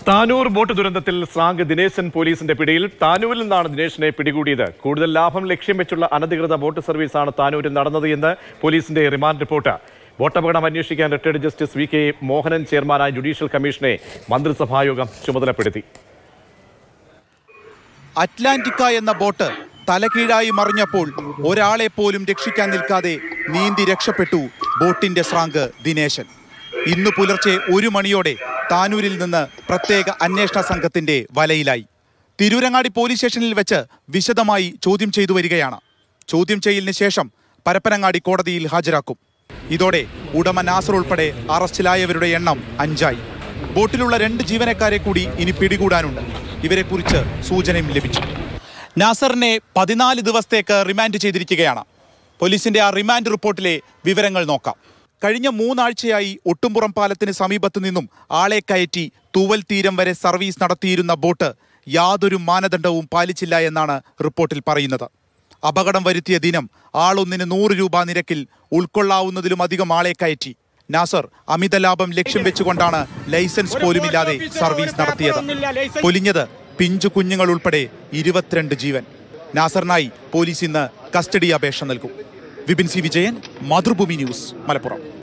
Tanur boat ദുരന്തത്തിൽ സ്രാങ്ക് ദിനേശൻ പോലീസിന്റെ പിടിയിൽ താനൂരിൽ നിന്നാണ് ദിനേശിനെ പിടികൂടിയത് കൂടുതൽ ലാഭം ലക്ഷ്യം വെച്ചുള്ള അനധികൃത ബോട്ട് സർവീസാണ് താനൂരിൽ നടന്നത് എന്ന് പോലീസിന്റെ റിമാൻഡ് റിപ്പോർട്ട് ബോട്ടപകടം അന്വേഷിക്കാൻ retired justice V K Mohanan ചെയർമാനായ ജുഡീഷ്യൽ കമ്മീഷനെ മന്ത്രിസഭായോഗം ചുമതലപ്പെടുത്തി അറ്റ്ലാന്റിക്ക എന്ന ബോട്ട് തലകീഴായി മറിഞ്ഞപ്പോൾ ഒരാളെ പോലും രക്ഷിക്കാൻ നിൽക്കാതെ നീന്തി രക്ഷപ്പെട്ടു ബോട്ടിന്റെ ശ്രാങ്ക് ദിനേശൻ ഇന്ന് പുലർച്ചെ ഒരു മണിയോടെ താനൂരിൽ നിന്ന് പ്രത്യേക അന്വേഷണ സംഘത്തിന്റെ വലയിലായി തിരൂരങ്ങാടി പോലീസ് സ്റ്റേഷനിൽ വെച്ച് വിശദമായി ചോദ്യം ചെയ്തു വരികയാണ് ചോദ്യം ചെയ്യലിന് ശേഷം പരപ്പനങ്ങാടി കോടതിയിൽ ഹാജരാക്കും ഇതോടെ ഉടമ നാസർ ഉൾപ്പെടെ അറസ്റ്റിലായവരുടെ എണ്ണം അഞ്ചായി ബോട്ടിലുള്ള രണ്ട് ജീവനക്കാരെ കൂടി ഇനി പിടികൂടാനുണ്ട് ഇവരെക്കുറിച്ച് സൂചനയും ലഭിച്ചു നാസറിനെ പതിനാല് ദിവസത്തേക്ക് റിമാൻഡ് ചെയ്തിരിക്കുകയാണ് പോലീസിന്റെ ആ റിമാൻഡ് റിപ്പോർട്ടിലെ വിവരങ്ങൾ നോക്കാം കഴിഞ്ഞ മൂന്നാഴ്ചയായി ഒട്ടുംപുറം പാലത്തിന് സമീപത്തു നിന്നും ആളെ കയറ്റി തൂവൽ തീരം വരെ സർവീസ് നടത്തിയിരുന്ന ബോട്ട് യാതൊരു മാനദണ്ഡവും പാലിച്ചില്ല എന്നാണ് റിപ്പോർട്ടിൽ പറയുന്നത് അപകടം വരുത്തിയ ദിനം ആളൊന്നിന് നൂറ് രൂപ നിരക്കിൽ ഉൾക്കൊള്ളാവുന്നതിലും അധികം ആളെ കയറ്റി നാസർ അമിത ലാഭം ലക്ഷ്യം വെച്ചുകൊണ്ടാണ് ലൈസൻസ് പോലുമില്ലാതെ സർവീസ് നടത്തിയത് പൊലിഞ്ഞത് പിഞ്ചു കുഞ്ഞുങ്ങൾ ഉൾപ്പെടെ ഇരുപത്തിരണ്ട് ജീവൻ നാസറിനായി പോലീസ് ഇന്ന് കസ്റ്റഡി അപേക്ഷ നൽകും വിപിൻ സി വിജയൻ മാതൃഭൂമി ന്യൂസ് മലപ്പുറം